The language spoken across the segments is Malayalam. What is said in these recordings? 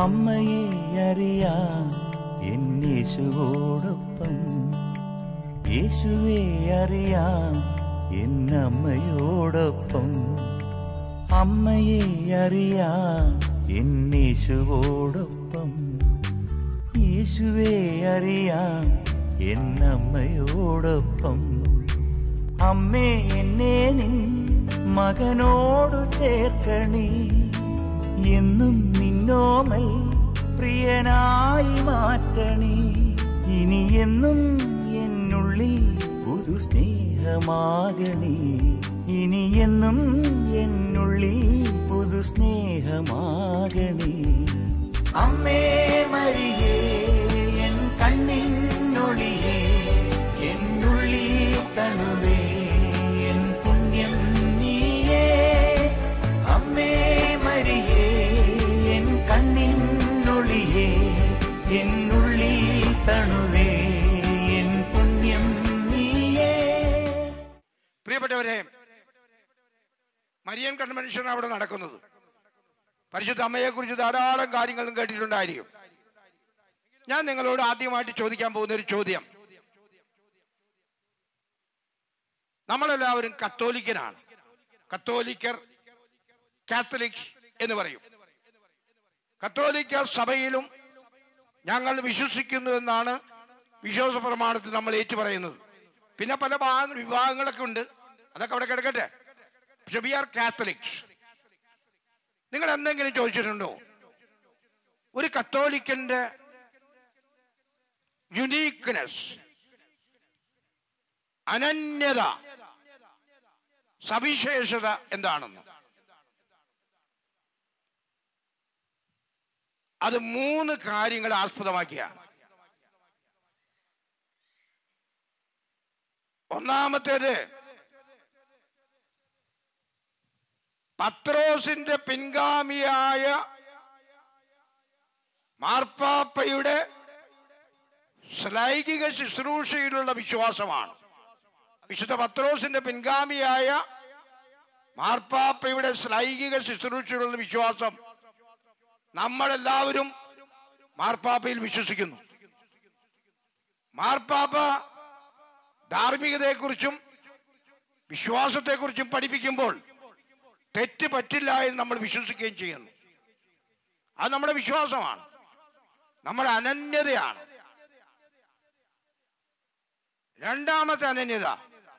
അമ്മയെ അറിയാം എന്നേശുവോടൊപ്പം യേശുവെ അറിയാം എന്നമ്മയോടൊപ്പം അമ്മയെ അറിയാം എന്നേശുവോടൊപ്പം യേശുവെ അറിയാം എന്നമ്മയോടൊപ്പം അമ്മേ എന്നെ നിൻ മകനോടു ചേർക്കണേ എന്നും നിന്നോമൽ പ്രിയനായി മാറ്റണേ ഇനി എന്നും എന്നുള്ളിൽ പുതു സ്നേഹമാകണേ ഇനി എന്നും എന്നുള്ളിൽ പുതു സ്നേഹമാകണേ അമ്മേ മരിയേ എൻ കണ്ണിനൊളിയേ എന്നുള്ളിൽ തണുവേ എൻ പുണ്യം നീയേ അമ്മേ മരിയേ എൻ കണ്ണിനൊളിയേ എന്നുള്ളിൽ തണുവേ എൻ പുണ്യം നീയേ പ്രിയപ്പെട്ടവരെ മരിയൻ കൺവെൻഷൻ അവിടെ നടക്കുന്നത് പരിശുദ്ധ അമ്മയെക്കുറിച്ച് ധാരാളം കാര്യങ്ങളും കേട്ടിട്ടുണ്ടായിരിക്കും ഞാൻ നിങ്ങളോട് ആദ്യമായിട്ട് ചോദിക്കാൻ പോകുന്ന ഒരു ചോദ്യം നമ്മളെല്ലാവരും കത്തോലിക്കനാണ് കത്തോലിക്കർ കാത്തലിക്സ് എന്ന് പറയും കത്തോലിക്ക സഭയിലും ഞങ്ങൾ വിശ്വസിക്കുന്നു എന്നാണ് വിശ്വാസ പ്രമാണത്തിൽ നമ്മൾ ഏറ്റുപറയുന്നത് പിന്നെ പല ഭാഗങ്ങൾ വിഭാഗങ്ങളൊക്കെ ഉണ്ട് അതൊക്കെ അവിടെ കിടക്കട്ടെ പക്ഷെ വി ആർ കാത്തലിക്സ് നിങ്ങൾ എന്തെങ്കിലും ചോദിച്ചിട്ടുണ്ടോ ഒരു കത്തോലിക്കന്റെ യുനീക്ക്നെസ് അനന്യത സവിശേഷത എന്താണെന്ന് അത് മൂന്ന് കാര്യങ്ങൾ ആസ്പദമാക്കിയാണ് ഒന്നാമത്തേത് പത്രോസിന്റെ പിൻഗാമിയായ മാർപ്പാപ്പയുടെ ശ്ലൈകിക ശുശ്രൂഷയിലുള്ള വിശ്വാസമാണ് വിശുദ്ധ പത്രോസിന്റെ പിൻഗാമിയായ മാർപ്പാപ്പയുടെ ശ്ലൈകിക ശുശ്രൂഷയിലുള്ള വിശ്വാസം നമ്മളെല്ലാവരും മാർപ്പാപ്പയിൽ വിശ്വസിക്കുന്നു മാർപ്പാപ്പ ധാർമ്മികതയെക്കുറിച്ചും വിശ്വാസത്തെക്കുറിച്ചും പഠിപ്പിക്കുമ്പോൾ തെറ്റ് പറ്റില്ല എന്ന് നമ്മൾ വിശ്വസിക്കുകയും ചെയ്യുന്നു അത് നമ്മുടെ വിശ്വാസമാണ് നമ്മുടെ അനന്യതയാണ് രണ്ടാമത്തെ അനന്യത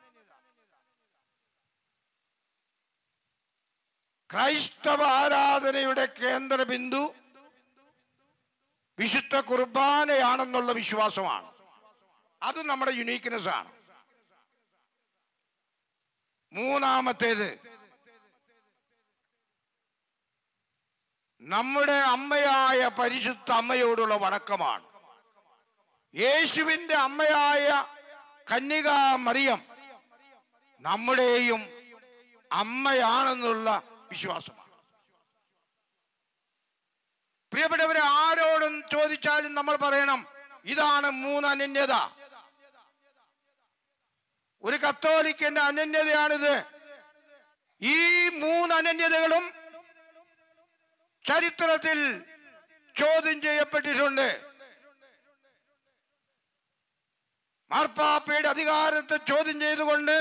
ക്രൈസ്തവ ആരാധനയുടെ കേന്ദ്ര ബിന്ദു വിശുദ്ധ കുർബാനയാണെന്നുള്ള വിശ്വാസമാണ് അത് നമ്മുടെ യുണീക്ക്നെസ് ആണ് മൂന്നാമത്തേത് നമ്മുടെ അമ്മയായ പരിശുദ്ധ അമ്മയോടുള്ള വണക്കമാണ് യേശുവിന്റെ അമ്മയായ കന്യക മറിയം നമ്മുടെയും അമ്മയാണെന്നുള്ള വിശ്വാസമാണ് പ്രിയപ്പെട്ടവരെ ആരോടും ചോദിച്ചാലും നമ്മൾ പറയണം ഇതാണ് മൂന്ന് അനന്യത ഒരു കത്തോലിക്കന്റെ അനന്യതയാണിത് ഈ മൂന്ന് അനന്യതകളും ചരിത്രത്തിൽ ചോദ്യം ചെയ്യപ്പെട്ടിട്ടുണ്ട് മാർപ്പാപ്പയുടെ അധികാരത്തെ ചോദ്യം ചെയ്തുകൊണ്ട്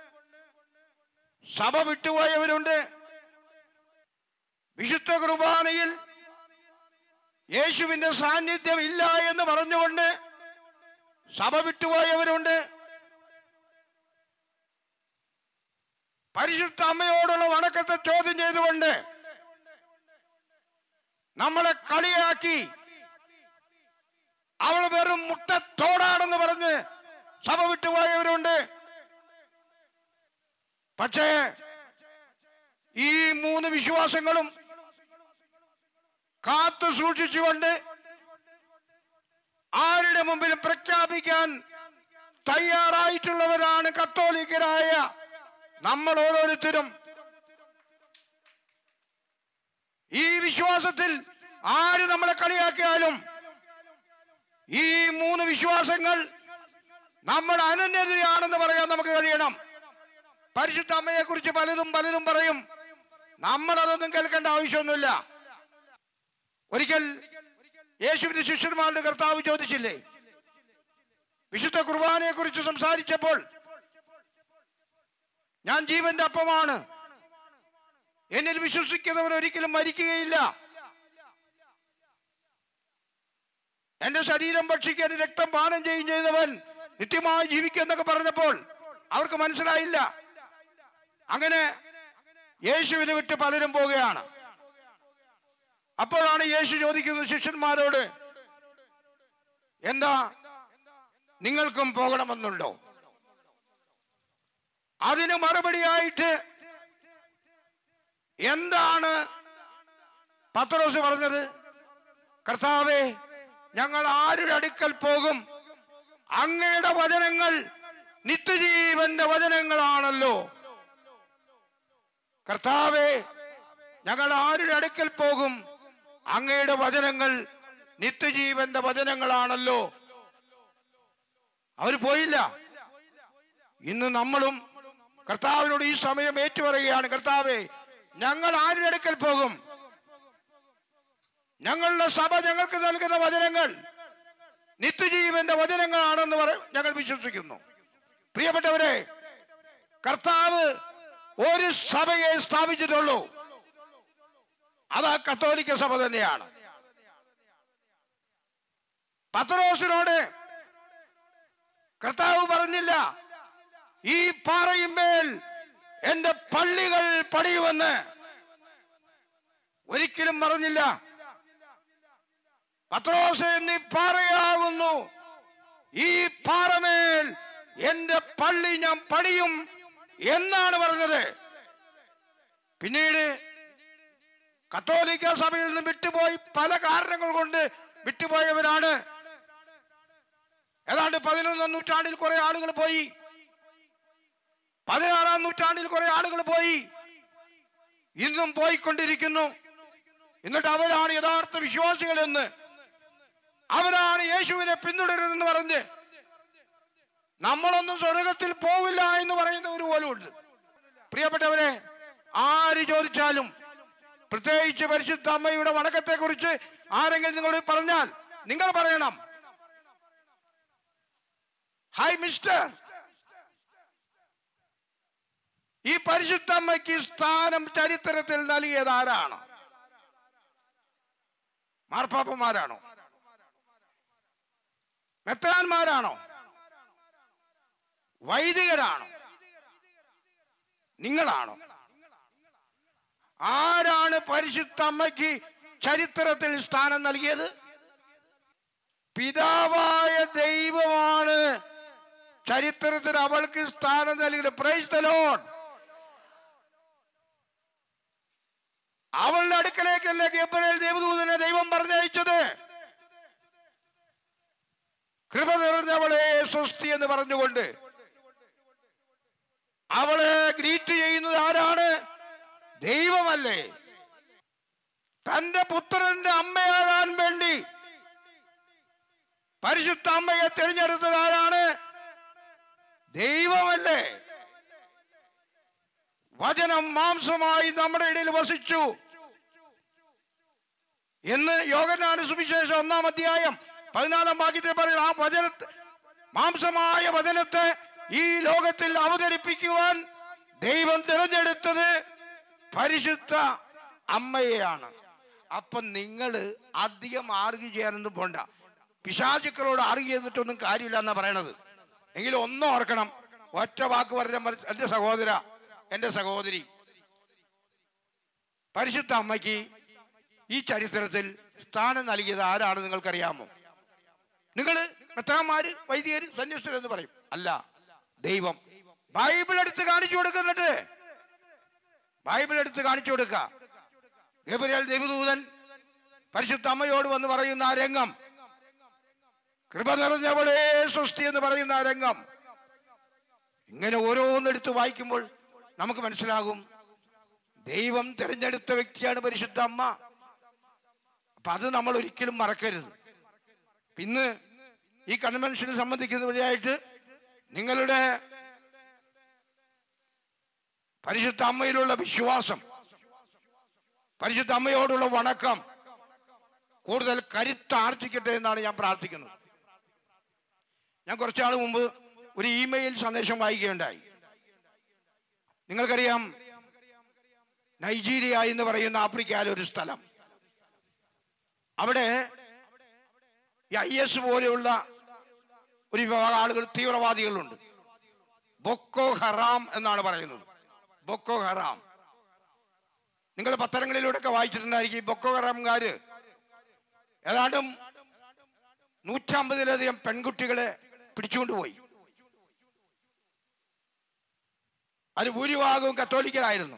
സഭ വിട്ടുപോയവരുണ്ട് വിശുദ്ധ കുർബാനയിൽ യേശുവിന്റെ സാന്നിധ്യം ഇല്ല എന്ന് പറഞ്ഞുകൊണ്ട് സഭ വിട്ടുപോയവരുണ്ട് പരിശുദ്ധ അമ്മയോടുള്ള വണക്കത്തെ ചോദ്യം ചെയ്തുകൊണ്ട് നമ്മളെ കളിയാക്കി അവൾ വെറും മുട്ടത്തോടാണെന്ന് പറഞ്ഞ് സഭ വിട്ടുപോയവരുണ്ട് പക്ഷേ ഈ മൂന്ന് വിശ്വാസങ്ങളും കാത്തു സൂക്ഷിച്ചുകൊണ്ട് ആരുടെ മുമ്പിലും പ്രഖ്യാപിക്കാൻ തയ്യാറായിട്ടുള്ളവരാണ് കത്തോലിക്കരായ നമ്മൾ ഓരോരുത്തരും ഈ വിശ്വാസത്തിൽ ആര് നമ്മളെ കളിയാക്കിയാലും ഈ മൂന്ന് വിശ്വാസങ്ങൾ നമ്മുടെ അനന്യതയാണെന്ന് പറയാൻ നമുക്ക് കഴിയണം പരിശുദ്ധ അമ്മയെ കുറിച്ച് പലതും പലതും പറയും നമ്മൾ അതൊന്നും കേൾക്കേണ്ട ആവശ്യമൊന്നുമില്ല ഒരിക്കൽ യേശുവിന്റെ ശിഷ്യന്മാരുടെ കർത്താവ് ചോദിച്ചില്ലേ വിശുദ്ധ കുർബാനയെ കുറിച്ച് സംസാരിച്ചപ്പോൾ ഞാൻ ജീവന്റെ അപ്പമാണ് എന്നിൽ വിശ്വസിക്കുന്നവർ ഒരിക്കലും മരിക്കുകയില്ല എന്റെ ശരീരം ഭക്ഷിക്കാൻ രക്തം പാനം ചെയ്യും ചെയ്തവൻ നിത്യമായി ജീവിക്കും എന്നൊക്കെ പറഞ്ഞപ്പോൾ അവർക്ക് മനസ്സിലായില്ല അങ്ങനെ യേശുവിനെ വിട്ട് പലരും പോവുകയാണ് അപ്പോഴാണ് യേശു ചോദിക്കുന്നത് ശിഷ്യന്മാരോട് എന്താ നിങ്ങൾക്കും പോകണമെന്നുണ്ടോ അതിന് മറുപടിയായിട്ട് എന്താണ് പത്രോസ് പറഞ്ഞത് കർത്താവെ ഞങ്ങൾ ആരുടെ അടുക്കൽ പോകും അങ്ങയുടെ വചനങ്ങൾ നിത്യജീവന്റെ വചനങ്ങളാണല്ലോ കർത്താവെ ഞങ്ങൾ ആരുടെ അടുക്കൽ പോകും അങ്ങയുടെ വചനങ്ങൾ നിത്യജീവന്റെ വചനങ്ങളാണല്ലോ അവർ പോയില്ല ഇന്ന് നമ്മളും കർത്താവിനോട് ഈ സമയം ഏറ്റുപറയുകയാണ് കർത്താവെ ഞങ്ങൾ ആരുടെ അടുക്കൽ പോകും ഞങ്ങളുടെ സഭ ഞങ്ങൾക്ക് നൽകുന്ന വചനങ്ങൾ നിത്യജീവന്റെ വചനങ്ങളാണെന്ന് പറ ഞങ്ങൾ വിശ്വസിക്കുന്നു പ്രിയപ്പെട്ടവരെ കർത്താവ് ഒരു സഭയെ സ്ഥാപിച്ചിട്ടുള്ളൂ അത് ആ കത്തോലിക്ക സഭ തന്നെയാണ് പത്രോസിനോട് കർത്താവ് പറഞ്ഞില്ല ഈ പാറയിന്മേൽ എന്റെ പള്ളികൾ പണിയുമെന്ന് ഒരിക്കലും പറഞ്ഞില്ല പത്രോസ് നീ പാറയാകുന്നു ഈ പാറമേൽ എന്റെ പള്ളി ഞാൻ പണിയും എന്നാണ് പറഞ്ഞത് പിന്നീട് കത്തോലിക്ക സഭയിൽ നിന്ന് വിട്ടുപോയി പല കാരണങ്ങൾ കൊണ്ട് വിട്ടുപോയവരാണ് ഏതാണ്ട് പതിനൊന്നാം നൂറ്റാണ്ടിൽ കുറെ ആളുകൾ പോയി പതിനാറാം നൂറ്റാണ്ടിൽ കുറെ ആളുകൾ പോയി ഇന്നും പോയിക്കൊണ്ടിരിക്കുന്നു എന്നിട്ട് അവരാണ് യഥാർത്ഥ വിശ്വാസികൾ എന്ന് അവരാണ് യേശുവിനെ പിന്തുടരുന്നെന്ന് പറഞ്ഞ് നമ്മളൊന്നും സ്വർഗത്തിൽ പോകില്ല എന്ന് പറയുന്നവർ പോലും ഉണ്ട് പ്രിയപ്പെട്ടവരെ ആര് ചോദിച്ചാലും പ്രത്യേകിച്ച് പരിശുദ്ധ അമ്മയുടെ വണക്കത്തെ കുറിച്ച് ആരെങ്കിലും നിങ്ങളോട് പറഞ്ഞാൽ നിങ്ങൾ പറയണം ഹായ് മിസ്റ്റർ ഈ പരിശുദ്ധ അമ്മയ്ക്ക് സ്ഥാനം ചരിത്രത്തിൽ നൽകിയത് ആരാണ് മാർപ്പാപ്പന്മാരാണോ മെത്രാന്മാരാണോ വൈദികരാണോ നിങ്ങളാണോ ആരാണ് പരിശുദ്ധ അമ്മയ്ക്ക് ചരിത്രത്തിൽ സ്ഥാനം നൽകിയത് പിതാവായ ദൈവമാണ് ചരിത്രത്തിൽ അവൾക്ക് സ്ഥാനം നൽകിയത് പ്രൈസ് ദ ലോഡ് അവളുടെ അടുക്കലേക്കല്ലേ ഗബ്രയേൽ ദേവദൂതനെ ദൈവം പറഞ്ഞയച്ചത് കൃപ നിറഞ്ഞവളെ സ്വസ്തി എന്ന് പറഞ്ഞുകൊണ്ട് അവളെ ഗ്രീറ്റ് ചെയ്യുന്നത് ആരാണ് ദൈവമല്ലേ തന്റെ പുത്രന്റെ അമ്മയാകാൻ വേണ്ടി പരിശുദ്ധ അമ്മയെ തിരഞ്ഞെടുത്തത് ആരാണ് ദൈവമല്ലേ വചനം മാംസമായി നമ്മുടെ ഇടയിൽ വസിച്ചു എന്ന് യോഗനാണ് സുവിശേഷം ഒന്നാം അധ്യായം പതിനാലാം വാക്യത്തിൽ പറയുന്നത് ആ വചന മാംസമായ വചനത്തെ ഈ ലോകത്തിൽ അവതരിപ്പിക്കുവാൻ ദൈവം തിരഞ്ഞെടുത്തത് പരിശുദ്ധ അമ്മയെയാണ് അപ്പൊ നിങ്ങൾ അധികം ആർഗ്യ ചെയ്യാനൊന്നും പോണ്ട പിശാചുക്കളോട് ആർഗ്യ ചെയ്തിട്ടൊന്നും കാര്യമില്ല എന്നാ പറയണത് എങ്കിലും ഒന്നും ഓർക്കണം ഒറ്റ വാക്ക് പറഞ്ഞാൽ മതി. എൻ്റെ സഹോദര എൻ്റെ സഹോദരി പരിശുദ്ധ അമ്മയ്ക്ക് ഈ ചരിത്രത്തിൽ സ്ഥാനം നൽകിയത് ആരാണ് നിങ്ങൾക്കറിയാമോ നിങ്ങൾ മെത്രാന്മാര് വൈദികര് സന്യസ്തർ എന്ന് പറയും അല്ല ദൈവം ബൈബിൾ എടുത്ത് കാണിച്ചു കൊടുക്കുന്നുണ്ട് ബൈബിൾ എടുത്ത് കാണിച്ചു കൊടുക്ക ഗബ്രിയേൽ ദൈവദൂതൻ പരിശുദ്ധ അമ്മയോട് വന്ന് പറയുന്ന ആ രംഗം കൃപ നിറഞ്ഞവളെ സ്വസ്തി എന്ന് പറയുന്ന ആ രംഗം ഇങ്ങനെ ഓരോന്നെടുത്ത് വായിക്കുമ്പോൾ നമുക്ക് മനസ്സിലാകും ദൈവം തിരഞ്ഞെടുത്ത വ്യക്തിയാണ് പരിശുദ്ധ അമ്മ അപ്പൊ അത് നമ്മൾ ഒരിക്കലും മറക്കരുത് ഇന്ന് ഈ കൺവെൻഷനെ സംബന്ധിക്കുന്ന വഴിയായിട്ട് നിങ്ങളുടെ പരിശുദ്ധ അമ്മയിലുള്ള വിശ്വാസം പരിശുദ്ധ അമ്മയോടുള്ള വണക്കം കൂടുതൽ കരുത്താർജിക്കട്ടെ എന്നാണ് ഞാൻ പ്രാർത്ഥിക്കുന്നത് ഞാൻ കുറച്ചാൾ മുമ്പ് ഒരു ഇമെയിൽ സന്ദേശം വായിക്കുകയുണ്ടായി നിങ്ങൾക്കറിയാം നൈജീരിയ എന്ന് പറയുന്ന ആഫ്രിക്കയിലെ ഒരു സ്ഥലം അവിടെ ഈ ഐ എസ് പോലെയുള്ള ഒരു വിഭാഗം ആളുകൾ തീവ്രവാദികളുണ്ട് ബൊക്കോ ഹറാം എന്നാണ് പറയുന്നത് ബൊക്കോ ഹറാം നിങ്ങൾ പത്രങ്ങളിലൂടെയൊക്കെ വായിച്ചിട്ടുണ്ടായിരിക്കും ഈ ബൊക്കോ ഹറാംകാര് ഏതാണ്ടും നൂറ്റമ്പതിലധികം പെൺകുട്ടികളെ പിടിച്ചുകൊണ്ടുപോയി അത് ഭൂരിഭാഗവും കത്തോലിക്കരായിരുന്നു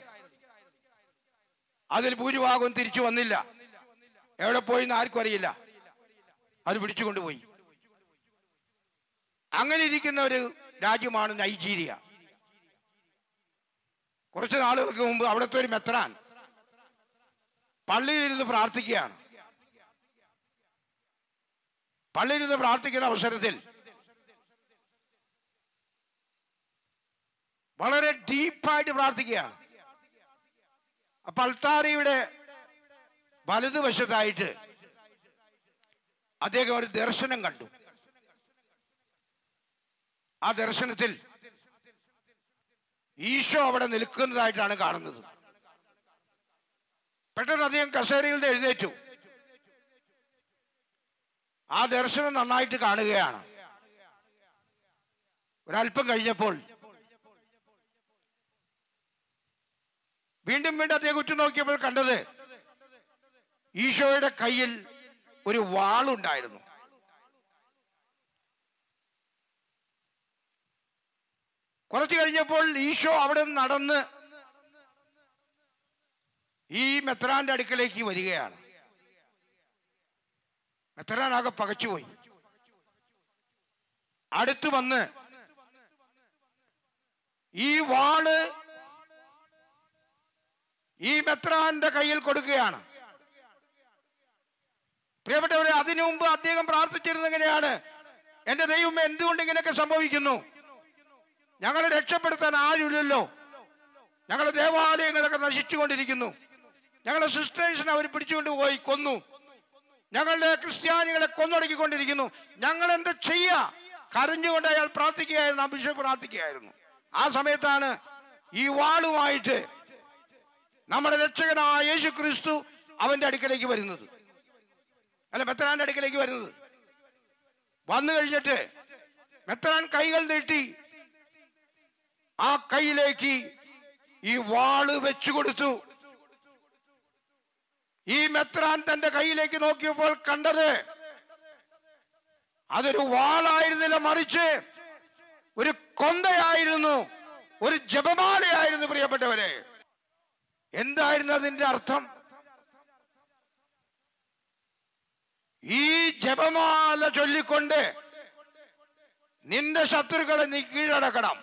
അതിൽ ഭൂരിഭാഗവും തിരിച്ചു വന്നില്ല എവിടെ പോയി എന്ന് ആർക്കും അറിയില്ല അത് പിടിച്ചുകൊണ്ടുപോയി അങ്ങനെ ഇരിക്കുന്ന ഒരു രാജ്യമാണ് നൈജീരിയ കുറച്ച് നാളുകൾക്ക് മുമ്പ് അവിടുത്തെ ഒരു മെത്രാൻ പള്ളിയിലിരുന്ന് പ്രാർത്ഥിക്കുകയാണ് പള്ളിയിലിരുന്ന് പ്രാർത്ഥിക്കുന്ന അവസരത്തിൽ വളരെ ഡീപ്പായിട്ട് പ്രാർത്ഥിക്കുകയാണ് അപ്പൊ അൾത്താരയുടെ വലതുവശത്തായിട്ട് അദ്ദേഹം ഒരു ദർശനം കണ്ടു ആ ദർശനത്തിൽ ഈശോ അവിടെ നിൽക്കുന്നതായിട്ടാണ് കാണുന്നത് പെട്ടെന്ന് അദ്ദേഹം കസേരയിൽ നിന്ന് എഴുന്നേറ്റു ആ ദർശനം നന്നായിട്ട് കാണുകയാണ് ഒരല്പം കഴിഞ്ഞപ്പോൾ വീണ്ടും വീണ്ടും അദ്ദേഹം ഉറ്റുനോക്കിയപ്പോൾ കണ്ടത് ഈശോയുടെ കയ്യിൽ ഒരു വാളുണ്ടായിരുന്നു കുറച്ചു കഴിഞ്ഞപ്പോൾ ഈശോ അവിടെ നിന്ന് നടന്ന് ഈ മെത്രാന്റെ അടുക്കലേക്ക് വരികയാണ് മെത്രാനാകെ പകച്ചുപോയി അടുത്ത് വന്ന് ഈ വാള് ഈ മെത്രാന്റെ കയ്യിൽ കൊടുക്കുകയാണ് പ്രിയപ്പെട്ടവരെ അതിനു മുമ്പ് അദ്ദേഹം പ്രാർത്ഥിച്ചിരുന്നത് എങ്ങനെയാണ് എന്റെ ദൈവം എന്തുകൊണ്ട് ഇങ്ങനെയൊക്കെ സംഭവിക്കുന്നു ഞങ്ങളെ രക്ഷപ്പെടുത്താൻ ആരുമില്ലല്ലോ ഞങ്ങളുടെ ദേവാലയങ്ങളൊക്കെ നശിച്ചുകൊണ്ടിരിക്കുന്നു ഞങ്ങളുടെ സിസ്റ്റേഴ്സിനെ അവർ പിടിച്ചുകൊണ്ട് പോയി കൊന്നു ഞങ്ങളുടെ ക്രിസ്ത്യാനികളെ കൊന്നൊടുക്കിക്കൊണ്ടിരിക്കുന്നു ഞങ്ങൾ എന്ത് ചെയ്യാ കരഞ്ഞുകൊണ്ട് അയാൾ പ്രാർത്ഥിക്കുകയായിരുന്നു അഭിഷേക് പ്രാർത്ഥിക്കുകയായിരുന്നു ആ സമയത്താണ് ഈ വാളുമായിട്ട് നമ്മുടെ രക്ഷകനായ യേശു ക്രിസ്തു അവന്റെ അടുക്കലേക്ക് വരുന്നത് അല്ല മെത്രാന്റെ അടുക്കലേക്ക് വരുന്നത് വന്നു കഴിഞ്ഞിട്ട് മെത്രാൻ കൈകൾ നീട്ടി ആ കൈയിലേക്ക് ഈ വാള് വെച്ചു കൊടുത്തു ഈ മെത്രാൻ തന്റെ കയ്യിലേക്ക് നോക്കിയപ്പോൾ കണ്ടത് അതൊരു വാളായിരുന്നില്ല മറിച്ച് ഒരു കൊന്തയായിരുന്നു ഒരു ജപമാലയായിരുന്നു പ്രിയപ്പെട്ടവരെ എന്തായിരുന്നു അതിന്റെ അർത്ഥം ഈ ജപമാല ചൊല്ലിക്കൊണ്ട് നിന്റെ ശത്രുക്കളെ നീ കീഴടക്കണം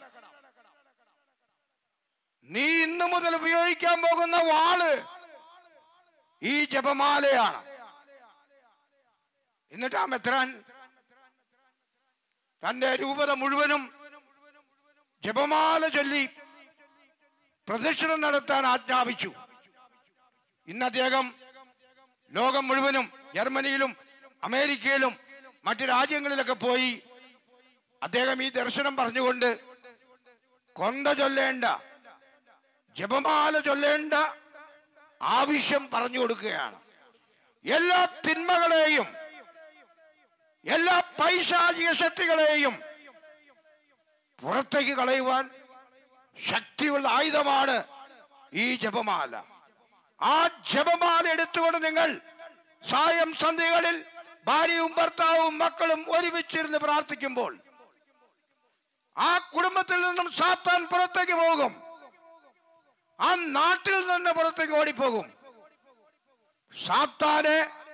നീ ഇന്നു മുതൽ ഉപയോഗിക്കാൻ പോകുന്ന വാള് ഈ ജപമാലയാണ് എന്നിട്ട് ആ മെത്രാൻ തന്റെ രൂപത മുഴുവനും ജപമാല ചൊല്ലി പ്രദക്ഷിണം നടത്താൻ ആജ്ഞാപിച്ചു ഇന്ന് അദ്ദേഹം ലോകം മുഴുവനും ജർമ്മനിയിലും അമേരിക്കയിലും മറ്റു രാജ്യങ്ങളിലൊക്കെ പോയി അദ്ദേഹം ഈ ദർശനം പറഞ്ഞുകൊണ്ട് കൊന്ത ചൊല്ലേണ്ട ജപമാല ചൊല്ലേണ്ട ആവശ്യം പറഞ്ഞു കൊടുക്കുകയാണ് എല്ലാ തിന്മകളെയും എല്ലാ പൈശാചിക ശക്തികളെയും പുറത്തേക്ക് കളയുവാൻ ശക്തിയുള്ള ആയുധമാണ് ഈ ജപമാല ആ ജപമാല എടുത്തുകൊണ്ട് നിങ്ങൾ സായം സന്ധ്യകളിൽ ഭാര്യയും ഭർത്താവും മക്കളും ഒരുമിച്ചിരുന്ന് പ്രാർത്ഥിക്കുമ്പോൾ ആ കുടുംബത്തിൽ നിന്നും സാത്താൻ പുറത്തേക്ക് പോകും ആ നാട്ടിൽ നിന്ന് പുറത്തേക്ക് ഓടിപ്പോകും സാത്താനെ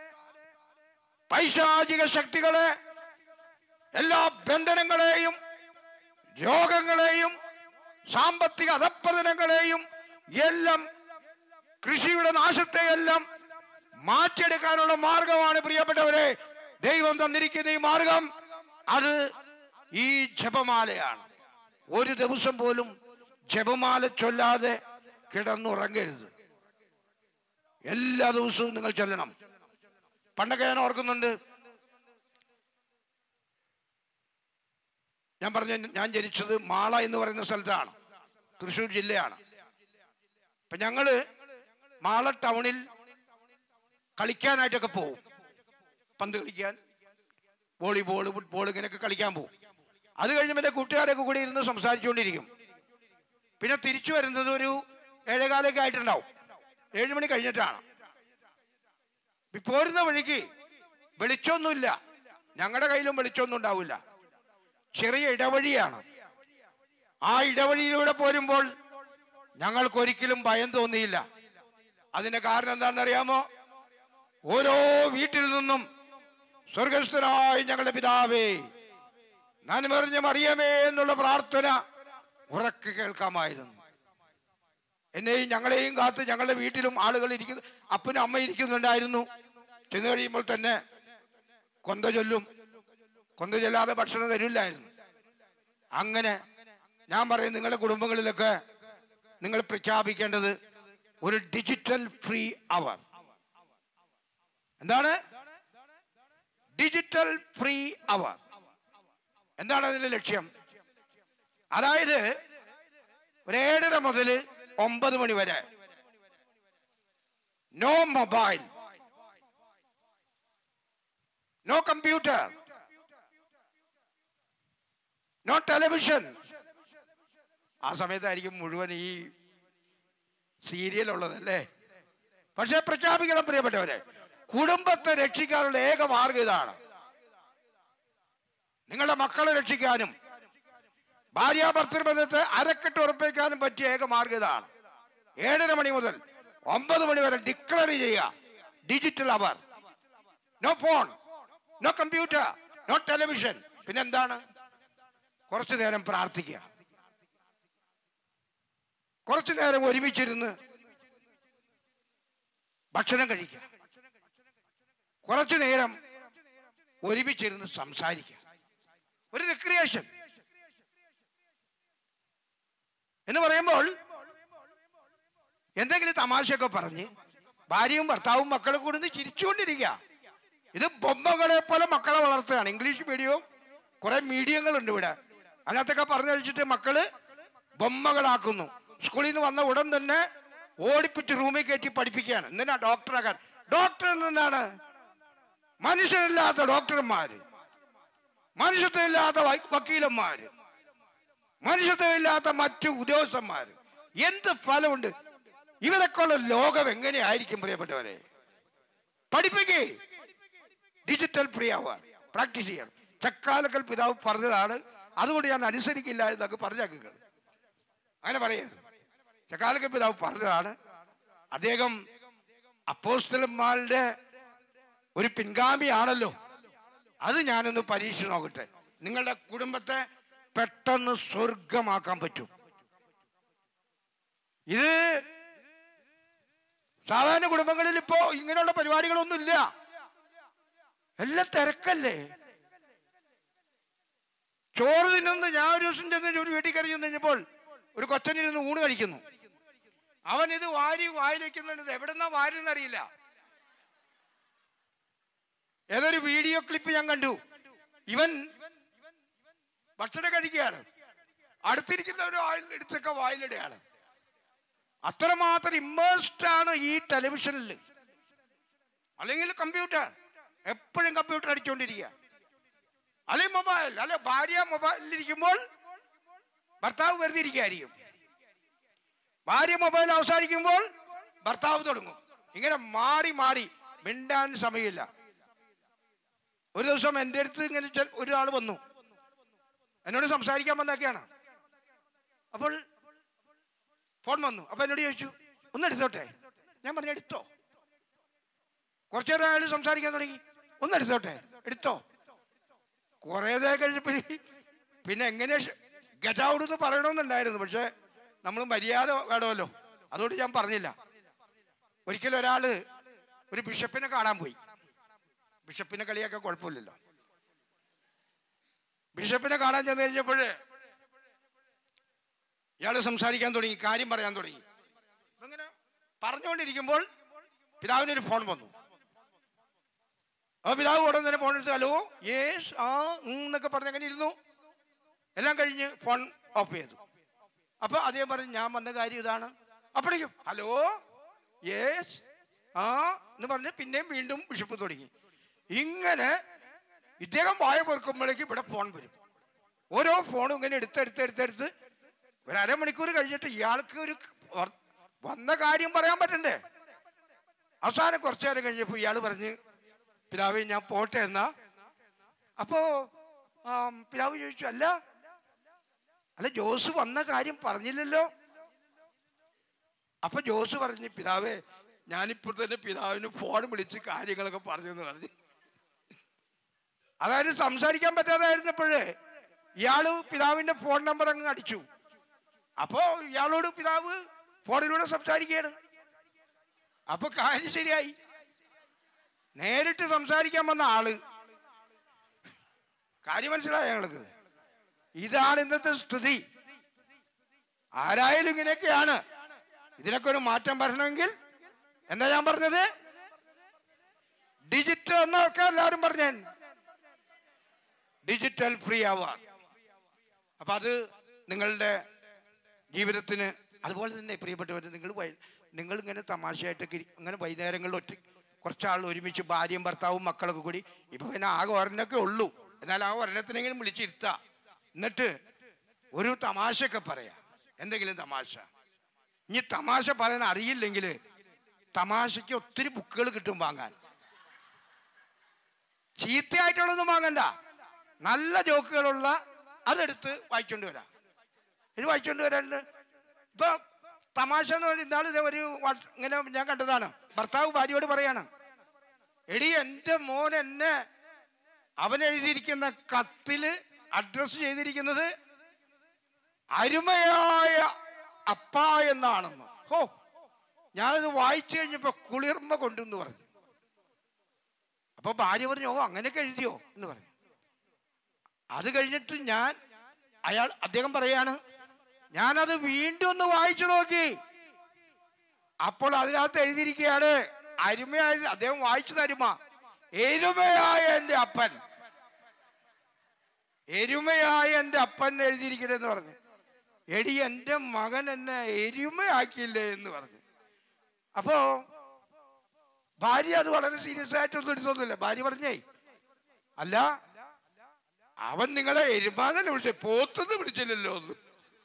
പൈശാചിക ശക്തികളെ എല്ലാ ബന്ധനങ്ങളെയും രോഗങ്ങളെയും സാമ്പത്തിക അധപ്പതനങ്ങളെയും എല്ലാം കൃഷിയുടെ നാശത്തെയെല്ലാം മാറ്റിയെടുക്കാനുള്ള മാർഗമാണ് പ്രിയപ്പെട്ടവരെ ദൈവം തന്നിരിക്കുന്ന ഈ മാർഗം അത് ഈ ജപമാലയാണ് ഒരു ദിവസം പോലും ജപമാല ചൊല്ലാതെ കിടന്നുറങ്ങരുത് എല്ലാ ദിവസവും നിങ്ങൾ ചൊല്ലണം പണ്ടൊക്കെ ഞാൻ ഓർക്കുന്നുണ്ട് ഞാൻ പറഞ്ഞ ഞാൻ ജനിച്ചത് മാള എന്ന് പറയുന്ന സ്ഥലത്താണ് തൃശ്ശൂർ ജില്ലയാണ് അപ്പൊ ഞങ്ങള് മാള ടൗണിൽ കളിക്കാനായിട്ടൊക്കെ പോകും പന്ത് കളിക്കാൻ വോളിബോൾ ഫുട്ബോൾ ഇങ്ങനെയൊക്കെ കളിക്കാൻ പോകും അത് കഴിഞ്ഞ് എൻ്റെ കൂട്ടുകാരൊക്കെ കൂടി ഇരുന്ന് സംസാരിച്ചുകൊണ്ടിരിക്കും പിന്നെ തിരിച്ചു വരുന്നത് ഒരു ഏഴേകാലൊക്കെ ആയിട്ടുണ്ടാവും ഏഴ് മണി കഴിഞ്ഞിട്ടാണ് ഈ പോരുന്ന വഴിക്ക് വെളിച്ചമൊന്നുമില്ല ഞങ്ങളുടെ കയ്യിലും വെളിച്ചമൊന്നും ഉണ്ടാവില്ല ചെറിയ ഇടവഴിയാണ് ആ ഇടവഴിയിലൂടെ പോരുമ്പോൾ ഞങ്ങൾക്ക് ഒരിക്കലും ഭയം തോന്നിയില്ല അതിന്റെ കാരണം എന്താണെന്നറിയാമോ ഓരോ വീട്ടിൽ നിന്നും സ്വർഗസ്ഥനായ ഞങ്ങളുടെ പിതാവേ നന്മറിഞ്ഞ മറിയമേ എന്നുള്ള പ്രാർത്ഥന ഉറക്കെ കേൾക്കാമായിരുന്നു എന്നെയും ഞങ്ങളെയും കാത്ത് ഞങ്ങളുടെ വീട്ടിലും ആളുകൾ ഇരിക്കുന്നു അപ്പനും അമ്മ ഇരിക്കുന്നുണ്ടായിരുന്നു ചെന്ന് കഴിയുമ്പോൾ തന്നെ കൊന്ത ചൊല്ലും കൊന്ത ചൊല്ലാതെ ഭക്ഷണം തരില്ലായിരുന്നു അങ്ങനെ ഞാൻ പറയും നിങ്ങളുടെ കുടുംബങ്ങളിലൊക്കെ നിങ്ങൾ പ്രഖ്യാപിക്കേണ്ടത് ഒരു ഡിജിറ്റൽ ഫ്രീ അവർ എന്താണ് ഡിജിറ്റൽ ഫ്രീ അവർ എന്താണ് അതിന്റെ ലക്ഷ്യം അതായത് ഒരു ഏഴര മുതൽ ഒമ്പത് മണി വരെ no mobile no computer no television ആ സമയത്തായിരിക്കും മുഴുവൻ ഈ സീരിയൽ ഉള്ളതല്ലേ പക്ഷെ പ്രഖ്യാപിക്കണം പ്രിയപ്പെട്ടവരെ കുടുംബത്തെ രക്ഷിക്കാനുള്ള ഏക മാർഗം ഇതാണ് നിങ്ങളുടെ മക്കളെ രക്ഷിക്കാനും ഭാര്യ ഭർത്തൃബന്ധത്തെ അരക്കെട്ട് ഉറപ്പിക്കാനും പറ്റിയ ഏക മാർഗം ഇതാണ് ഏഴര മണി മുതൽ ഒമ്പത് മണി വരെ ഡിക്ലെയർ ചെയ്യുക digital hour no phone no computer no television പിന്നെന്താണ് കുറച്ചു നേരം പ്രാർത്ഥിക്കുക കുറച്ചു നേരം ഒരുമിച്ചിരുന്ന് ഭക്ഷണം കഴിക്കുക കുറച്ചു നേരം ഒരുമിച്ചിരുന്ന് സംസാരിക്കുക ഒരു റിക്രിയേഷൻ എന്ന് പറയുമ്പോൾ എന്തെങ്കിലും തമാശയൊക്കെ പറഞ്ഞ് ഭാര്യയും ഭർത്താവും മക്കളെ കൂടുന്ന് ചിരിച്ചുകൊണ്ടിരിക്കുക ഇത് ബൊമ്മകളെ പോലെ മക്കളെ വളർത്തുകയാണ് ഇംഗ്ലീഷ് മീഡിയവും കുറെ മീഡിയങ്ങളുണ്ട് ഇവിടെ അതിനകത്തൊക്കെ പറഞ്ഞു കഴിച്ചിട്ട് മക്കള് ബൊമ്മകളാക്കുന്നു സ്കൂളിൽ നിന്ന് വന്ന ഉടൻ തന്നെ ഓടിപ്പിച്ച് റൂമിൽ കയറ്റി പഠിപ്പിക്കുകയാണ് എന്തിനാ ഡോക്ടറാക്കാൻ ഡോക്ടർ എന്താണ് മനുഷ്യരില്ലാത്ത ഡോക്ടർമാര് മനുഷ്യത്വമില്ലാത്ത വൈ- വക്കീലന്മാര് മനുഷ്യത്വമില്ലാത്ത മറ്റു ഉദ്യോഗസ്ഥന്മാര് എന്ത് ഫലമുണ്ട് ഇവരൊക്കെ ഉള്ള ലോകം എങ്ങനെയായിരിക്കും പ്രിയപ്പെട്ടവരെ പഠിപ്പിക്കേ ഡിജിറ്റൽ ഫ്രീ ആവുക പ്രാക്ടീസ് ചെയ്യണം ചക്കാലക്കൽ പിതാവ് പറഞ്ഞതാണ് അതുകൊണ്ട് ഞാൻ അനുസരിക്കില്ല എന്നൊക്കെ പറഞ്ഞാക്കുക അങ്ങനെ പറയരുത് ചക്കാലക്കൽ പിതാവ് പറഞ്ഞതാണ് അദ്ദേഹം അപ്പോസ്തലന്മാരുടെ ഒരു പിൻഗാമിയാണല്ലോ അത് ഞാനൊന്ന് പരീക്ഷ നോക്കട്ടെ നിങ്ങളുടെ കുടുംബത്തെ പെട്ടെന്ന് സ്വർഗമാക്കാൻ പറ്റും ഇത് സാധാരണ കുടുംബങ്ങളിൽ ഇപ്പോ ഇങ്ങനെയുള്ള പരിപാടികളൊന്നും ഇല്ല എല്ലാം തിരക്കല്ലേ ചോറ് തിന്നുന്ന ഞാൻ ഒരു ദിവസം ചെന്ന് ഒരു വീട്ടിൽ കയറി ചെന്ന് കഴിഞ്ഞപ്പോൾ ഒരു കൊച്ചനിരുന്ന് ഊണ് കഴിക്കുന്നു അവൻ ഇത് വാരി വായിലേക്കുന്നുണ്ട് എവിടെന്നാ വാരുന്ന അറിയില്ല ഏതൊരു വീഡിയോ ക്ലിപ്പ് ഞാൻ കണ്ടു ഇവൻ ഭക്ഷണം കഴിക്കുകയാണ് അടുത്തിരിക്കുന്നവര് വായിൽ എടുത്തൊക്കെ വായിലിടുകയാണ് അത്രമാത്രം ഇമ്മേഴ്സ്ഡ് ആണ് ഈ ടെലിവിഷനിൽ അല്ലെങ്കിൽ കമ്പ്യൂട്ടർ എപ്പോഴും കമ്പ്യൂട്ടർ അടിച്ചുകൊണ്ടിരിക്കുക അല്ലെങ്കിൽ മൊബൈൽ അല്ലെ ഭാര്യ മൊബൈലിൽ ഇരിക്കുമ്പോൾ ഭർത്താവ് വെറുതെ ഇരിക്കുകയായിരിക്കും ഭാര്യ മൊബൈൽ അവസാനിക്കുമ്പോൾ ഭർത്താവ് തുടങ്ങും ഇങ്ങനെ മാറി മാറി മിണ്ടാൻ സമയമില്ല ഒരു ദിവസം എൻ്റെ അടുത്ത് ഇങ്ങനെ ചെ- ഒരാൾ വന്നു എന്നോട് സംസാരിക്കാൻ വന്നൊക്കെയാണ് അപ്പോൾ ഫോൺ വന്നു അപ്പൊ എന്നോട് ചോദിച്ചു ഒന്ന് എടുത്തോട്ടെ ഞാൻ പറഞ്ഞു എടുത്തോ കുറച്ചു നേരം അയാൾ സംസാരിക്കാൻ തുടങ്ങി ഒന്ന് എടുത്തോട്ടെ എടുത്തോ കുറേ നേരം കഴിഞ്ഞപ്പോൾ പിന്നെ എങ്ങനെ ഗെറ്റ് ഔട്ട് എന്ന് പറയണമെന്നുണ്ടായിരുന്നു പക്ഷെ നമ്മൾ മര്യാദ വേണമല്ലോ അതുകൊണ്ട് ഞാൻ പറഞ്ഞില്ല ഒരിക്കലും ഒരാള് ഒരു ബിഷപ്പിനെ കാണാൻ പോയി ബിഷപ്പിനെ കളിയൊക്കെ കുഴപ്പമില്ലല്ലോ ബിഷപ്പിനെ കാണാൻ ചെന്ന് കഴിഞ്ഞപ്പോൾ ഇയാൾ സംസാരിക്കാൻ തുടങ്ങി കാര്യം പറയാൻ തുടങ്ങി അങ്ങനെ പറഞ്ഞുകൊണ്ടിരിക്കുമ്പോൾ പിതാവിനൊരു ഫോൺ വന്നു അപ്പൊ പിതാവ് ഉടൻ തന്നെ ഫോൺ എടുത്ത് ഹലോ യേസ് ആ ഉം എന്നൊക്കെ പറഞ്ഞ് അങ്ങനെ ഇരുന്നു എല്ലാം കഴിഞ്ഞ് ഫോൺ ഓഫ് ചെയ്തു അപ്പൊ അദ്ദേഹം പറഞ്ഞു ഞാൻ വന്ന കാര്യം ഇതാണ് അപ്പോഴേക്കും ഹലോ യേസ് ആ എന്ന് പറഞ്ഞ് പിന്നെയും വീണ്ടും ബിഷപ്പ് തുടങ്ങി ഇങ്ങനെ ഇദ്ദേഹം വായ പൊറുക്കുമ്പോഴേക്കും ഇവിടെ ഫോൺ വരും ഓരോ ഫോണും ഇങ്ങനെ എടുത്ത് എടുത്ത് എടുത്ത് എടുത്ത് ഒരു അരമണിക്കൂർ കഴിഞ്ഞിട്ട് ഇയാൾക്ക് ഒരു വ- വന്ന കാര്യം പറയാൻ പറ്റണ്ടേ അവസാനം കുറച്ചു നേരം കഴിഞ്ഞപ്പോൾ ഇയാൾ പറഞ്ഞ് പിതാവേ ഞാൻ പോട്ടെ എന്നാ അപ്പോ ആം, പിതാവ് ചോദിച്ചു അല്ല അല്ല ജോസ് വന്ന കാര്യം പറഞ്ഞില്ലല്ലോ അപ്പൊ ജോസ് പറഞ്ഞു പിതാവേ ഞാനിപ്പോൾ തന്നെ പിതാവിന് ഫോൺ വിളിച്ച് കാര്യങ്ങളൊക്കെ പറഞ്ഞു എന്ന് പറഞ്ഞു അതായത് സംസാരിക്കാൻ പറ്റാതായിരുന്നപ്പോഴേ ഇയാള് പിതാവിന്റെ ഫോൺ നമ്പർ അങ്ങ് അടിച്ചു അപ്പോ ഇയാളോട് പിതാവ് ഫോണിലൂടെ സംസാരിക്കുകയാണ് അപ്പൊ കാര്യം ശരിയായി നേരിട്ട് സംസാരിക്കാൻ വന്ന ആള് കാര്യം മനസ്സിലായ ഞങ്ങൾക്ക് ഇതാണ് ഇന്നത്തെ സ്ഥിതി ആരായാലും ഇങ്ങനെയൊക്കെയാണ് ഇതിനൊക്കെ ഒരു മാറ്റം വരണമെങ്കിൽ എന്താ ഞാൻ പറഞ്ഞത് ഡിജിറ്റൽ എന്നൊക്കെ എല്ലാവരും പറഞ്ഞേ ഡിജിറ്റൽ ഫ്രീ ആവാൻ അപ്പൊ അത് നിങ്ങളുടെ ജീവിതത്തിന് അതുപോലെ തന്നെ പ്രിയപ്പെട്ടവർ നിങ്ങൾ വൈ- നിങ്ങൾ ഇങ്ങനെ തമാശയായിട്ടൊക്കെ ഇരി- ഇങ്ങനെ വൈകുന്നേരങ്ങളിൽ ഒറ്റ കുറച്ചാൾ ഒരുമിച്ച് ഭാര്യയും ഭർത്താവും മക്കളൊക്കെ കൂടി ഇപ്പൊ പിന്നെ ആകെ ഒരെണ്ണൊക്കെ ഉള്ളൂ എന്നാൽ ആ ഒരെണ്ണത്തിനെങ്കിലും വിളിച്ചിരുത്താം എന്നിട്ട് ഒരു തമാശയൊക്കെ പറയാം എന്തെങ്കിലും തമാശ ഇനി തമാശ പറയാൻ അറിയില്ലെങ്കിൽ തമാശയ്ക്ക് ഒത്തിരി ബുക്കുകൾ കിട്ടും വാങ്ങാൻ ചീത്തയായിട്ടുള്ളതൊന്നും വാങ്ങണ്ട നല്ല ജോക്കുകളുള്ള അതെടുത്ത് വായിച്ചോണ്ട് വരാം ഇത് വായിച്ചോണ്ട് വരാണ്ട് ഇപ്പൊ തമാശ എന്ന് പറഞ്ഞാൽ ഇന്നാൾ ഇത് ഒരു വാട്സ്- ഇങ്ങനെ ഞാൻ കണ്ടതാണ് ഭർത്താവ് ഭാര്യയോട് പറയാണ് എടി എൻ്റെ മോൻ എന്നെ അവൻ എഴുതിയിരിക്കുന്ന കത്തില് അഡ്രസ് ചെയ്തിരിക്കുന്നത് അരുമയായ അപ്പ എന്നാണെന്ന് ഹോ ഞാനത് വായിച്ചു കഴിഞ്ഞപ്പോ കുളിർമ കൊണ്ടെന്ന് പറഞ്ഞു അപ്പൊ ഭാര്യ പറഞ്ഞു ഓ അങ്ങനെയൊക്കെ എഴുതിയോ എന്ന് പറഞ്ഞു അത് കഴിഞ്ഞിട്ട് ഞാൻ അയാൾ അദ്ദേഹം പറയാണ് ഞാനത് വീണ്ടും ഒന്ന് വായിച്ചു നോക്കി അപ്പോൾ അതിനകത്ത് എഴുതിയിരിക്കുകയാണ് അരുമയായ അദ്ദേഹം വായിച്ചത് അരുമ എരുമയായ എൻ്റെ അപ്പൻ എരുമയായ എൻ്റെ അപ്പൻ എഴുതിയിരിക്കണെന്ന് പറഞ്ഞു എടി എൻ്റെ മകൻ എന്നെ എരുമയാക്കിയില്ലേ എന്ന് പറഞ്ഞു അപ്പോ ഭാര്യ അത് വളരെ സീരിയസ് ആയിട്ടൊന്നും എടുത്തൊന്നുമില്ല ഭാര്യ പറഞ്ഞേ അല്ല അവൻ നിങ്ങളെ എരുമാതല്ല വിളിച്ചേ പോത്തുനിന്ന് വിളിച്ചില്ലല്ലോ ഒന്ന്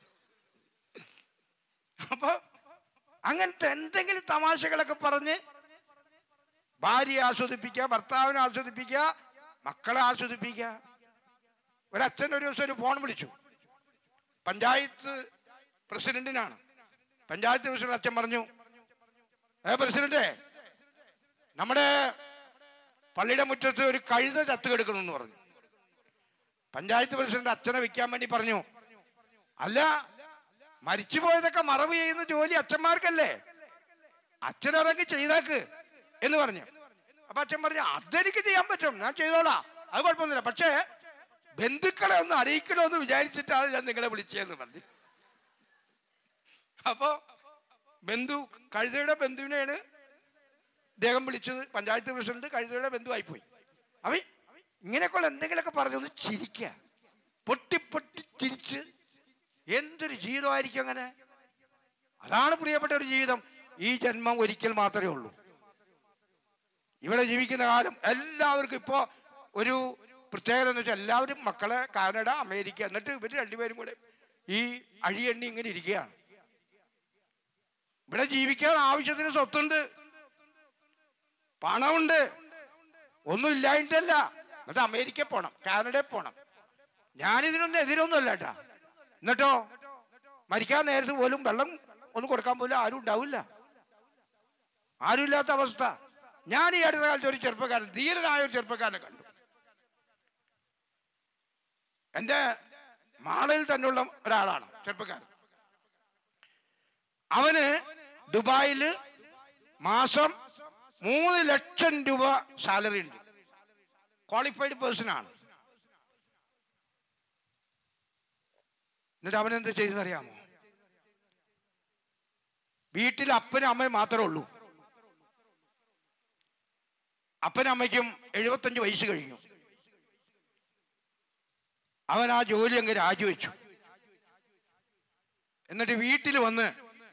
അപ്പൊ അങ്ങനത്തെ എന്തെങ്കിലും തമാശകളൊക്കെ പറഞ്ഞ് ഭാര്യയെ ആസ്വദിപ്പിക്കുക ഭർത്താവിനെ ആസ്വദിപ്പിക്കുക മക്കളെ ആസ്വദിപ്പിക്കുക ഒരച്ഛൻ ഒരു ദിവസം ഒരു ഫോൺ വിളിച്ചു പഞ്ചായത്ത് പ്രസിഡന്റിനാണ് പഞ്ചായത്ത് പ്രസിഡന്റ് അച്ഛൻ പറഞ്ഞു ഏ പ്രസിഡന്റേ നമ്മുടെ പള്ളിയുടെ മുറ്റത്ത് ഒരു കഴുത ചത്തു കിടക്കണമെന്ന് പറഞ്ഞു പഞ്ചായത്ത് പ്രസിഡന്റ് അച്ഛനെ വെക്കാൻ വേണ്ടി പറഞ്ഞു അല്ല മരിച്ചുപോയതൊക്കെ മറവ് ചെയ്യുന്ന ജോലി അച്ഛന്മാർക്കല്ലേ അച്ഛനിറങ്ങി ചെയ്തേക്ക് എന്ന് പറഞ്ഞു അപ്പൊ അച്ഛൻ പറഞ്ഞു അതെനിക്ക് ചെയ്യാൻ പറ്റും ഞാൻ ചെയ്തോളാം അത് കുഴപ്പമൊന്നുമില്ല പക്ഷേ ബന്ധുക്കളെ ഒന്ന് അറിയിക്കണമെന്ന് വിചാരിച്ചിട്ടാണ് ഞാൻ നിങ്ങളെ വിളിച്ചതെന്ന് പറഞ്ഞു അപ്പോ ബന്ധു കഴുതയുടെ ബന്ധുവിനെയാണ് ഇദ്ദേഹം വിളിച്ചത് പഞ്ചായത്ത് പ്രസിഡന്റ് കഴുതയുടെ ബന്ധുവായിപ്പോയി അവ ഇങ്ങനെയൊക്കെയുള്ള എന്തെങ്കിലുമൊക്കെ പറഞ്ഞൊന്ന് ചിരിക്കുക പൊട്ടി പൊട്ടി ചിരിച്ച് എന്തൊരു ജീവിതമായിരിക്കും അങ്ങനെ അതാണ് പ്രിയപ്പെട്ട ഒരു ജീവിതം ഈ ജന്മം ഒരിക്കൽ മാത്രമേ ഉള്ളൂ ഇവിടെ ജീവിക്കുന്ന കാലം എല്ലാവർക്കും ഇപ്പോ ഒരു പ്രത്യേകത എന്ന് വെച്ചാൽ എല്ലാവരും മക്കളെ കാനഡ അമേരിക്ക എന്നിട്ട് ഇവർ രണ്ടുപേരും കൂടെ ഈ അഴിയെണ്ണി ഇങ്ങനെ ഇരിക്കുകയാണ് ഇവിടെ ജീവിക്കാൻ ആവശ്യത്തിന് സ്വത്തുണ്ട് പണമുണ്ട് ഒന്നും ഇല്ലായിട്ടല്ല എന്നിട്ട് അമേരിക്ക പോണം കാനഡയിൽ പോണം ഞാനിതിനൊന്നും എതിരൊന്നുമല്ല കേട്ടാ എന്നിട്ടോ മരിക്കാൻ നേരത്ത് പോലും വെള്ളം ഒന്നും കൊടുക്കാൻ പോലും ആരും ഉണ്ടാവില്ല ആരുമില്ലാത്ത അവസ്ഥ ഞാൻ ഈ അടുത്ത കാലത്ത് ഒരു ചെറുപ്പക്കാരൻ ധീരനായ ഒരു ചെറുപ്പക്കാരനെ കണ്ടു എൻ്റെ മാളയിൽ തന്നെയുള്ള ഒരാളാണ് ചെറുപ്പക്കാരൻ അവന് ദുബായിൽ മാസം മൂന്ന് ലക്ഷം രൂപ സാലറി ഉണ്ട് ക്വാളിഫൈഡ് പേഴ്സൺ ആണ് എന്നിട്ട് അവൻ എന്ത് ചെയ്തെന്നറിയാമോ വീട്ടിൽ അപ്പനും അമ്മയും മാത്രമേ ഉള്ളൂ അപ്പനമ്മയ്ക്കും എഴുപത്തഞ്ച് വയസ്സ് കഴിഞ്ഞു അവൻ ആ ജോലി അങ്ങ് രാജിവെച്ചു എന്നിട്ട് വീട്ടിൽ വന്ന്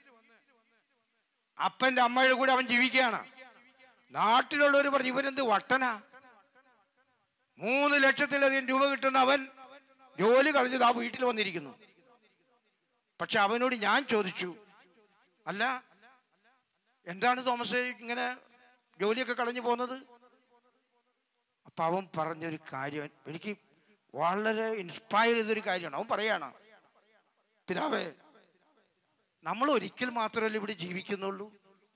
അപ്പന്റെ അമ്മയുടെ കൂടെ അവൻ ജീവിക്കുകയാണ് നാട്ടിലുള്ളവർ പറഞ്ഞു ഇവനെന്ത് വട്ടനാ മൂന്ന് ലക്ഷത്തിലധികം രൂപ കിട്ടുന്ന അവൻ ജോലി കളഞ്ഞത് ആ വീട്ടിൽ വന്നിരിക്കുന്നു പക്ഷെ അവനോട് ഞാൻ ചോദിച്ചു അല്ല എന്താണ് തോമസ് ഇങ്ങനെ ജോലിയൊക്കെ കളഞ്ഞു പോകുന്നത് അപ്പൊ അവൻ പറഞ്ഞൊരു കാര്യം എനിക്ക് വളരെ ഇൻസ്പയർ ചെയ്തൊരു കാര്യമാണ് അവൻ പറയാണ് പിതാവേ നമ്മൾ ഒരിക്കൽ മാത്രമല്ല ഇവിടെ ജീവിക്കുന്നുള്ളൂ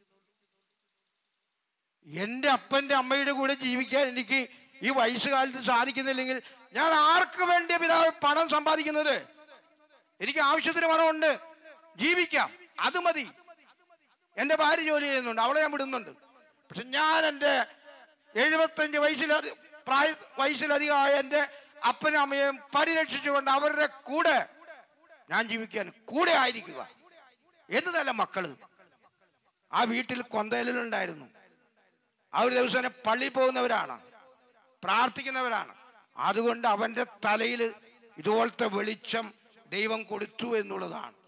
എൻ്റെ അപ്പൻ്റെ അമ്മയുടെ കൂടെ ജീവിക്കാൻ എനിക്ക് ഈ വയസ്സുകാലത്ത് സാധിക്കുന്നില്ലെങ്കിൽ ഞാൻ ആർക്ക് വേണ്ടിയ പിതാവ് പണം സമ്പാദിക്കുന്നത് എനിക്ക് ആവശ്യത്തിന് പണമുണ്ട് ജീവിക്കാം അത് മതി എൻ്റെ ഭാര്യ ജോലി ചെയ്യുന്നുണ്ട് അവളെ ഞാൻ വിടുന്നുണ്ട് പക്ഷെ ഞാൻ എൻ്റെ എഴുപത്തഞ്ച് വയസ്സിലധി പ്രായ വയസ്സിലധികമായ എൻ്റെ അപ്പനും അമ്മയും പരിരക്ഷിച്ചുകൊണ്ട് അവരുടെ കൂടെ ഞാൻ ജീവിക്കാൻ കൂടെ ആയിരിക്കുക എന്നതല്ല മക്കള് ആ വീട്ടിൽ കൊന്തയിലുണ്ടായിരുന്നു ആ ഒരു ദിവസം തന്നെ പള്ളിയിൽ പോകുന്നവരാണ് പ്രാർത്ഥിക്കുന്നവരാണ് അതുകൊണ്ട് അവന്റെ തലയിൽ ഇതുപോലത്തെ വെളിച്ചം ദൈവം കൊടുത്തു എന്നുള്ളതാണ്